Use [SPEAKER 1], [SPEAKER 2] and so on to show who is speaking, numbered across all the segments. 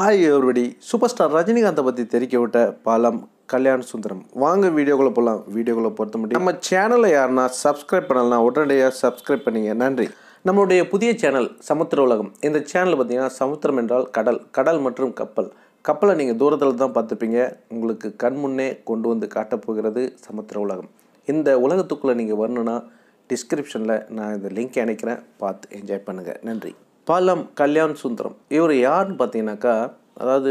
[SPEAKER 1] hi everybody super star ரஜினிகாந்தை பற்றி தெரிவிக்க விட்ட பாலம் கல்யாண் சுந்தரம் வாங்க வீடியோக்குள்ளே போகலாம் வீடியோக்குள்ளே பொறுத்த முடியும் நம்ம சேனலை யாருன்னா சப்ஸ்கிரைப் பண்ணலாம் உடனடியாக சப்ஸ்கிரைப் பண்ணிங்க நன்றி நம்மளுடைய புதிய சேனல் சமுத்திர உலகம் இந்த சேனல் பார்த்தீங்கன்னா சமுத்திரம் என்றால் கடல் கடல் மற்றும் கப்பல் கப்பலை நீங்கள் தூரத்தில் தான் பார்த்துப்பீங்க உங்களுக்கு கண் முன்னே கொண்டு வந்து காட்டப் போகிறது சமுத்திர உலகம் இந்த உலகத்துக்குள்ளே நீங்கள் வரணுன்னா டிஸ்கிரிப்ஷனில் நான் இந்த லிங்க் இணைக்கிறேன் பார்த்து என்ஜாய் பண்ணுங்கள் நன்றி பாலம் கல்யாண் சுந்தரம் இவர் யாருன்னு பார்த்தீங்கன்னாக்கா அதாவது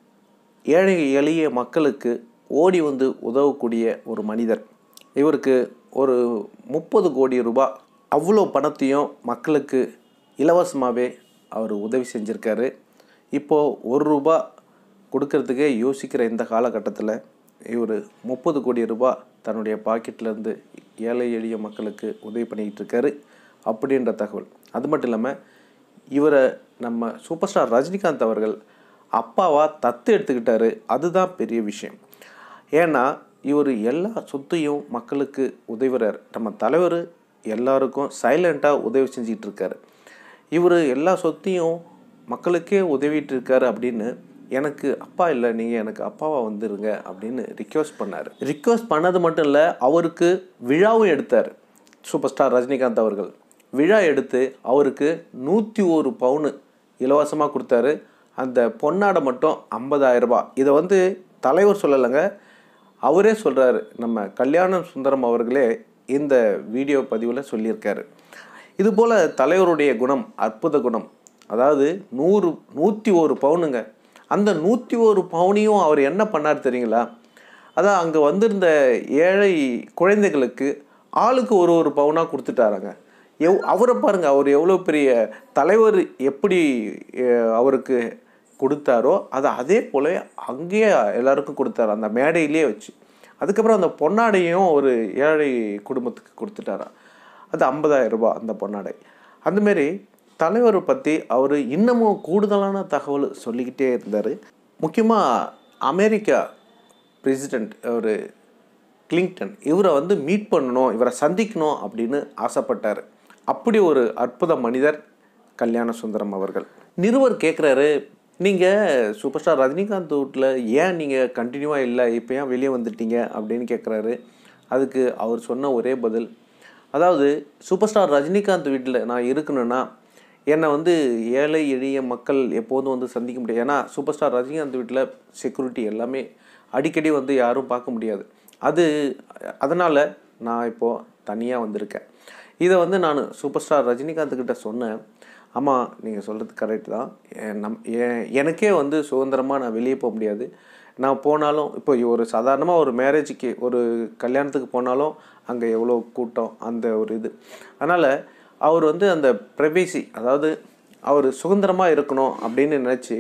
[SPEAKER 1] ஏழை எளிய மக்களுக்கு ஓடி வந்து உதவக்கூடிய ஒரு மனிதர் இவருக்கு ஒரு முப்பது கோடி ரூபாய் அவ்வளோ பணத்தையும் மக்களுக்கு இலவசமாகவே அவர் உதவி செஞ்சுருக்காரு இப்போது ஒரு ரூபா கொடுக்கறதுக்கே யோசிக்கிற இந்த காலகட்டத்தில் இவர் முப்பது கோடி ரூபாய் தன்னுடைய பாக்கெட்லேருந்து ஏழை எளிய மக்களுக்கு உதவி பண்ணிக்கிட்டு இருக்காரு அப்படின்ற தகவல் அது மட்டும் இல்லாமல் இவரை நம்ம சூப்பர் ஸ்டார் ரஜினிகாந்த் அவர்கள் அப்பாவா தத்து எடுத்துக்கிட்டாரு அதுதான் பெரிய விஷயம் ஏன்னா இவர் எல்லா சொத்தையும் மக்களுக்கு உதவுறார் நம்ம தலைவர் எல்லாருக்கும் சைலண்ட்டாக உதவி செஞ்சிட்டு இருக்காரு இவர் எல்லா சொத்தையும் மக்களுக்கே உதவிட்டு இருக்காரு அப்படின்னு எனக்கு அப்பா இல்லை நீங்கள் எனக்கு அப்பாவா வந்துருங்க அப்படின்னு ரிக்வெஸ்ட் பண்ணார் ரிக்வெஸ்ட் பண்ணது மட்டும் இல்லை அவருக்கு விழாவும் எடுத்தார் சூப்பர் ஸ்டார் ரஜினிகாந்த் அவர்கள் விழா எடுத்து அவருக்கு நூற்றி ஒரு பவுனு இலவசமாக கொடுத்தாரு அந்த பொன்னாடை மட்டும் 50000 ரூபாய் இதை வந்து தலைவர் சொல்லலைங்க அவரே சொல்கிறாரு நம்ம கல்யாணம் சுந்தரம் அவர்களே இந்த வீடியோ பதிவில் சொல்லியிருக்காரு இதுபோல் தலைவருடைய குணம் அற்புத குணம் அதாவது நூறு நூற்றி ஒரு பவுனுங்க அந்த நூற்றி ஒரு பவுனையும் அவர் என்ன பண்ணார் தெரியுங்களா அதான் அங்கே வந்திருந்த ஏழை குழந்தைகளுக்கு ஆளுக்கு ஒரு ஒரு பவுனாக கொடுத்துட்டாராங்க எவ் அவரை பாருங்க அவர் எவ்வளோ பெரிய தலைவர் எப்படி அஹ், அவருக்கு கொடுத்தாரோ அதை அதே போல அங்கேயே எல்லாருக்கும் கொடுத்தாரு அந்த மேடையிலே வச்சு அதுக்கப்புறம் அந்த பொன்னாடையும் ஒரு ஏழை குடும்பத்துக்கு கொடுத்துட்டாராம் அது 50000 ரூபாய் அந்த பொன்னாடை அந்தமாரி தலைவரை பற்றி அவர் இன்னமும் கூடுதலான தகவல் சொல்லிக்கிட்டே இருந்தார் முக்கியமாக அமெரிக்கா பிரசிடெண்ட் ஒரு கிளிங்டன் இவரை வந்து மீட் பண்ணணும் இவரை சந்திக்கணும் அப்படின்னு ஆசைப்பட்டார் அப்படி ஒரு அற்புத மனிதர் கல்யாண சுந்தரம் அவர்கள் நிருபர் கேட்குறாரு நீங்கள் சூப்பர் ஸ்டார் ரஜினிகாந்த் வீட்டில் ஏன் நீங்கள் கண்டினியூவாக இல்லை இப்போ ஏன் வெளியே வந்துட்டீங்க அப்படின்னு கேட்குறாரு அதுக்கு அவர் சொன்ன ஒரே பதில் அதாவது சூப்பர் ஸ்டார் ரஜினிகாந்த் வீட்டில் நான் இருக்கணும்னா என்னை வந்து ஏழை எளிய மக்கள் எப்போதும் வந்து சந்திக்க முடியாது ஏன்னா சூப்பர் ஸ்டார் ரஜினிகாந்த் வீட்டில் செக்யூரிட்டி எல்லாமே அடிக்கடி வந்து யாரும் பார்க்க முடியாது அது அதனால் நான் இப்போது தனியாக வந்திருக்கேன் இதை வந்து நான் சூப்பர் ஸ்டார் ரஜினிகாந்த் கிட்ட சொன்னேன் ஆமாம் நீங்கள் சொல்கிறது கரெக்ட் தான் எ- நம் எ- எனக்கே வந்து சுதந்திரமாக நான் வெளியே போக முடியாது நான் போனாலும் இப்போ ஒரு சாதாரணமாக ஒரு மேரேஜுக்கு ஒரு கல்யாணத்துக்கு போனாலும் அங்கே எவ்வளோ கூட்டம் அந்த ஒரு இது அதனால் அவர் வந்து அந்த ப்ரைவேசி அதாவது அவர் சுதந்திரமாக இருக்கணும் அப்படின்னு நினச்சி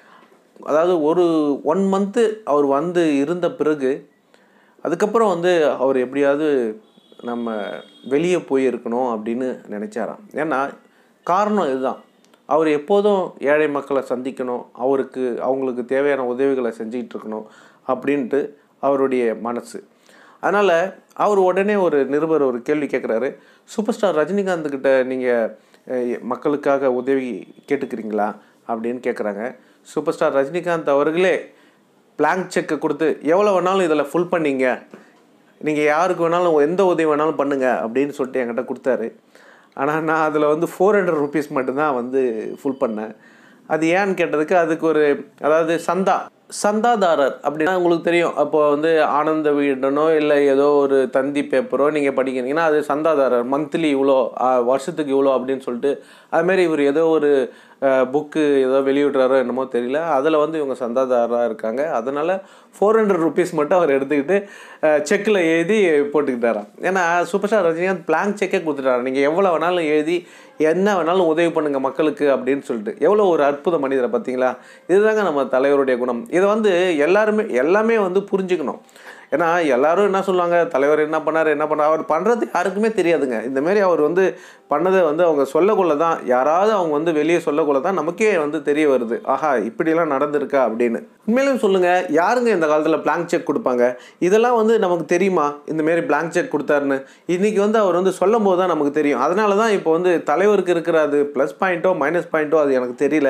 [SPEAKER 1] அதாவது ஒரு ஒன் மந்த்து அவர் வந்து இருந்த பிறகு அதுக்கப்புறம் வந்து அவர் எப்படியாவது நம்ம வெளியே போயிருக்கணும் அப்படின்னு நினச்சாராம் ஏன்னா காரணம் இதுதான் அவர் எப்போதும் ஏழை மக்களை சந்திக்கணும் அவருக்கு அவங்களுக்கு தேவையான உதவிகளை செஞ்சுக்கிட்டு இருக்கணும் அப்படின்ட்டு அவருடைய மனசு அதனால் அவர் உடனே ஒரு நிருபர் ஒரு கேள்வி கேட்குறாரு சூப்பர் ஸ்டார் ரஜினிகாந்த் கிட்ட நீங்கள் மக்களுக்காக உதவி கேட்டுக்கிறீங்களா அப்படின்னு கேட்குறாங்க சூப்பர் ஸ்டார் ரஜினிகாந்த் அவர்களே பிளாங்க் செக்கை கொடுத்து எவ்வளோ வேணாலும் இதில் ஃபுல் பண்ணீங்க நீங்கள் யாருக்கு வேணாலும் எந்த உதவி வேணாலும் பண்ணுங்க அப்படின்னு சொல்லிட்டு என்கிட்ட கொடுத்தாரு ஆனால் நான் அதில் வந்து ஃபோர் ஹண்ட்ரட் ருபீஸ் மட்டும்தான் வந்து ஃபுல் பண்ணேன் அது ஏன்னு கேட்டதுக்கு அதுக்கு ஒரு அதாவது சந்தா சந்தாதாரர் அப்படின்னா உங்களுக்கு தெரியும் அப்போ வந்து ஆனந்த வீடனோ இல்லை ஏதோ ஒரு தந்தி பேப்பரோ நீங்கள் படிக்கிறீங்கன்னா அது சந்தாதாரர் மந்த்லி இவ்வளோ ஆ, வருஷத்துக்கு இவ்வளோ அப்படின்னு சொல்லிட்டு அதுமாரி இவர் ஏதோ ஒரு புக்கு ஏதோ வெளியிடுறாரோ என்னமோ தெரியல அதில் வந்து இவங்க சந்தாதாரராக இருக்காங்க அதனால் ஃபோர் ஹண்ட்ரட் ருபீஸ் மட்டும் அவர் எடுத்துக்கிட்டு செக்கில் எழுதி போட்டுக்கிட்டாராம் ஏன்னா சூப்பர் ஸ்டார் ரஜினிகாந்த் பிளாங்க் செக்கே கொடுத்துட்டாரு நீங்கள் எவ்வளோ வேணாலும் எழுதி என்ன வேணாலும் உதவி பண்ணுங்க மக்களுக்கு அப்படின்னு சொல்லிட்டு எவ்வளோ ஒரு அற்புத மனிதரை பார்த்தீங்களா இதுதாங்க நம்ம தலைவருடைய குணம் இதை வந்து எல்லாருமே எல்லாமே வந்து புரிஞ்சுக்கணும் ஏன்னா எல்லாரும் என்ன சொல்லுவாங்க தலைவர் என்ன பண்ணார் என்ன பண்ணார் அவர் பண்ணுறது யாருக்குமே தெரியாதுங்க இந்த மாதிரி அவர் வந்து பண்ணதை வந்து அவங்க சொல்லக்குள்ள தான் யாராவது அவங்க வந்து வெளியே சொல்லக்குள்ள தான் நமக்கே வந்து தெரிய வருது ஆஹா இப்படிலாம் நடந்திருக்கா அப்படின்னு உண்மையிலும் சொல்லுங்கள் யாருங்க இந்த காலத்தில் பிளாங்க் செக் கொடுப்பாங்க இதெல்லாம் வந்து நமக்கு தெரியுமா இந்த மாரி பிளாங்க் செக் கொடுத்தாருன்னு இன்றைக்கி வந்து அவர் வந்து சொல்லும் போது தான் நமக்கு தெரியும் அதனால தான் இப்போ வந்து தலைவருக்கு இருக்கிற அது ப்ளஸ் பாயிண்ட்டோ மைனஸ் பாயிண்ட்டோ அது எனக்கு தெரியல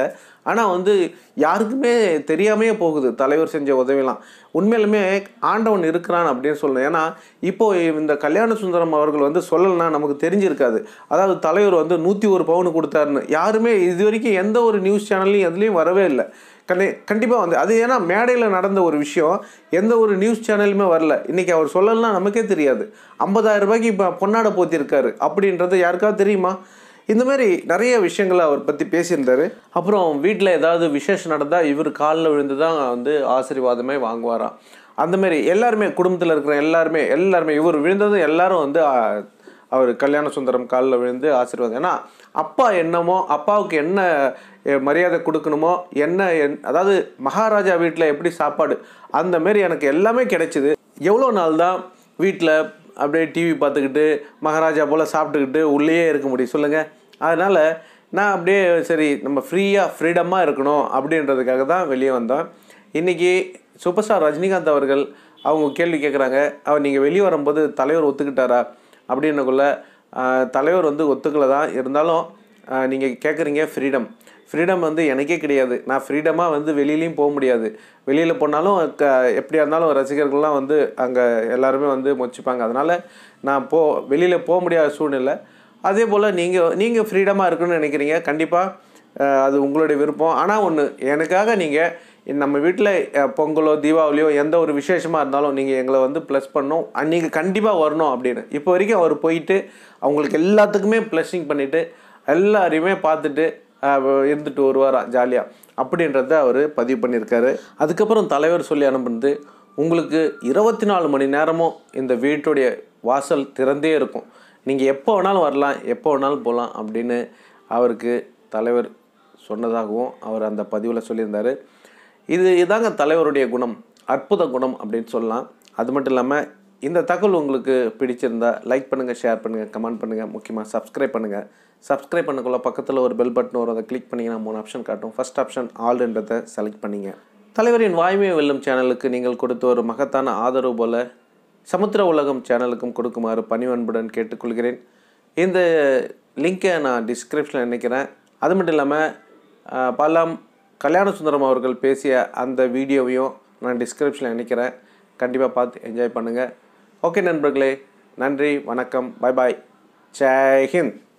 [SPEAKER 1] ஆனால் வந்து யாருக்குமே தெரியாமையே போகுது தலைவர் செஞ்ச உதவிலாம் உண்மையிலுமே ஆண்டவன் இருக்கிறான் அப்படின்னு சொல்லணும் ஏன்னா இப்போ இந்த கல்யாண சுந்தரம் அவர்கள் வந்து சொல்லலைன்னா நமக்கு தெரிஞ்சிருக்காது அதாவது தலைவர் வந்து நூற்றி ஒரு பவுன் கொடுத்தாருன்னு யாருமே இது வரைக்கும் எந்த ஒரு நியூஸ் சேனல்லையும் எதுலேயும் வரவே இல்லை கண்டி கண்டிப்பாக வந்து அது ஏன்னா மேடையில் நடந்த ஒரு விஷயம் எந்த ஒரு நியூஸ் சேனலுமே வரல இன்றைக்கி அவர் சொல்லலைன்னா நமக்கே தெரியாது ஐம்பதாயிரம் ரூபாய்க்கு இப்போ பொன்னாடை போத்திருக்காரு அப்படின்றது யாருக்காவது தெரியுமா இந்த மாதிரி நிறைய விஷயங்களை அவர் பற்றி பேசியிருந்தார் அப்புறம் வீட்டில் ஏதாவது விசேஷம் நடந்தால் இவர் காலில் விழுந்து தான் வந்து ஆசீர்வாதமே வாங்குவாராம் அந்த மாதிரி எல்லாருமே குடும்பத்தில் இருக்கிற எல்லாருமே எல்லாருமே இவர் விழுந்ததும் எல்லாரும் வந்து ஆ, அவர் கல்யாண சுந்தரம் காலில் விழுந்து ஆசீர்வாதம் ஏன்னா அப்பா என்னமோ அப்பாவுக்கு என்ன எ, மரியாதை கொடுக்கணுமோ என்ன என்- அதாவது மகாராஜா வீட்டில் எப்படி சாப்பாடு அந்த மாரி எனக்கு எல்லாமே கிடைச்சிது எவ்வளோ நாள் தான் வீட்டில் அப்படியே டிவி பார்த்துக்கிட்டு மகாராஜா போல் சாப்பிட்டுக்கிட்டு உள்ளேயே இருக்க முடியும் சொல்லுங்கள் அதனால் நான் அப்படியே சரி நம்ம ஃப்ரீயாக ஃப்ரீடமாக இருக்கணும் அப்படின்றதுக்காக தான் வெளியே வந்தோம் இன்றைக்கி சூப்பர் ஸ்டார் ரஜினிகாந்த் அவர்கள் அவங்க கேள்வி கேட்குறாங்க அவர் நீங்கள் வெளியே வரும்போது தலைவர் ஒத்துக்கிட்டாரா அப்படின்னக்குள்ள ஆஹ், தலைவர் வந்து ஒத்துக்கல தான் இருந்தாலும் நீங்கள் கேட்குறீங்க ஃப்ரீடம் ஃப்ரீடம் வந்து எனக்கே கிடையாது நான் ஃப்ரீடமாக வந்து வெளியிலையும் போக முடியாது வெளியில் போனாலும் க எப்படியா இருந்தாலும் ரசிகர்கள்லாம் வந்து அங்கே எல்லாருமே வந்து மொச்சிப்பாங்க அதனால் நான் போ வெளியில் போக முடியாத சூழ்நிலை அதே போல் நீங்கள் நீங்கள் ஃப்ரீடமாக இருக்கணும்னு நினைக்கிறீங்க கண்டிப்பாக அது உங்களுடைய விருப்பம் ஆனால் ஒன்று எனக்காக நீங்கள் நம்ம வீட்டில் பொங்கலோ தீபாவளியோ எந்த ஒரு விசேஷமாக இருந்தாலும் நீங்கள் எங்களை வந்து ப்ளஸ் பண்ணணும் அன்றைக்கி கண்டிப்பாக வரணும் அப்படின்னு இப்போ வரைக்கும் அவர் போயிட்டு அவங்களுக்கு எல்லாத்துக்குமே ப்ளஸ்ஸிங் பண்ணிவிட்டு எல்லாரையுமே பார்த்துட்டு அஹ், இருந்துட்டு வருவாராம் ஜாலியாக அப்படின்றத அவர் பதிவு பண்ணியிருக்காரு அதுக்கப்புறம் தலைவர் சொல்லி அனுப்புனது உங்களுக்கு இருபத்தி நாலு மணி நேரமும் இந்த வீட்டுடைய வாசல் திறந்தே இருக்கும் நீங்கள் எப்போ வேணாலும் வரலாம் எப்போ வேணாலும் போகலாம் அப்படின்னு அவருக்கு தலைவர் சொன்னதாகவும் அவர் அந்த பதிவில் சொல்லியிருந்தார் இது இதாங்க தலைவருடைய குணம் அற்புத குணம் அப்படின்னு சொல்லலாம் அது மட்டும் இல்லாமல் இந்த தகவல் உங்களுக்கு பிடிச்சிருந்தா லைக் பண்ணுங்கள் ஷேர் பண்ணுங்கள் கமெண்ட் பண்ணுங்கள் முக்கியமாக சப்ஸ்கிரைப் பண்ணுங்கள் சப்ஸ்கிரைப் பண்ணக்குள்ள பக்கத்தில் ஒரு பெல் பட்டன் வரும் அதை கிளிக் பண்ணிங்கன்னா மூணு ஆப்ஷன் காட்டும் ஃபர்ஸ்ட் ஆப்ஷன் ஆல்ன்றதை செலக்ட் பண்ணிங்க தலைவரின் வாய்மை வெல்லும் சேனலுக்கு நீங்கள் கொடுத்த ஒரு மகத்தான ஆதரவு போல சமுத்திர உலகம் சேனலுக்கும் கொடுக்குமாறு பணிவன்புடன் கேட்டுக்கொள்கிறேன் இந்த லிங்கை நான் டிஸ்கிரிப்ஷனில் நினைக்கிறேன் அது மட்டும் இல்லாமல் பல்லாம் கல்யாண சுந்தரம் அவர்கள் பேசிய அந்த வீடியோவையும் நான் டிஸ்கிரிப்ஷனில் நினைக்கிறேன் கண்டிப்பாக பார்த்து என்ஜாய் பண்ணுங்கள் ஓகே நண்பர்களே நன்றி வணக்கம் பை பாய் ஜெய் ஹிந்த்